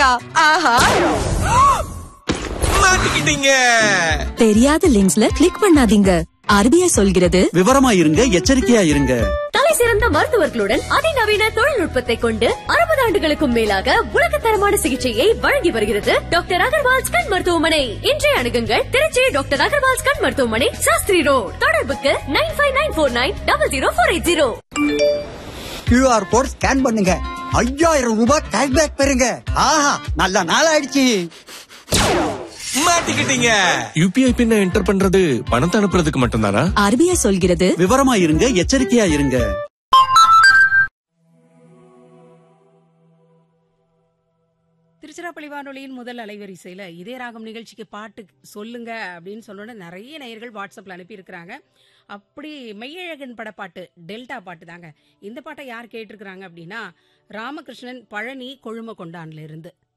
அப்படியா ஆஹா மாட்டிக்கிட்டீங்க தெரியாத லிங்க்ஸ்ல கிளிக் பண்ணாதீங்க ஆர்பிஐ சொல்கிறது விவரமா இருங்க எச்சரிக்கையா இருங்க தலை சிறந்த மருத்துவர்களுடன் அதிநவீன தொழில்நுட்பத்தை கொண்டு அறுபது ஆண்டுகளுக்கும் மேலாக உலகத்தரமான சிகிச்சையை வழங்கி வருகிறது டாக்டர் அகர்வால்ஸ் கண் மருத்துவமனை இன்றைய அணுகுங்கள் திருச்சி டாக்டர் அகர்வால்ஸ் கண் மருத்துவமனை சாஸ்திரி ரோட் தொடர்புக்கு nine five nine four nine double zero four eight zero QR code scan பண்ணுங்க ஐயாயிரம் ரூபாய் கேஷ்பேக் பெறுங்க ஆஹா நல்ல நாள் ஆயிடுச்சு மாட்டிக்கிட்டீங்க யூபிஐ பின்ன என்டர் பண்றது பணத்தை அனுப்புறதுக்கு மட்டும்தானா ஆர்பிஐ சொல்கிறது விவரமா இருங்க எச்சரிக்கையா இருங்க திருச்சிராப்பள்ளி வானொலியின் முதல் அலைவரிசையில் இதே ராகம் நிகழ்ச்சிக்கு பாட்டு சொல்லுங்க அப்படின்னு சொன்னோன்னே நிறைய நேயர்கள் வாட்ஸ்அப்பில் அனுப்பியிருக்கிறாங்க அப்படி மெய்யழகன் பட பாட்டு டெல்டா பாட்டு தாங்க இந்த பாட்டை யார் கேட்டிருக்கிறாங்க அப்படின்னா ராமகிருஷ்ணன் பழனி கொழும கொண்டான்ல இருந்து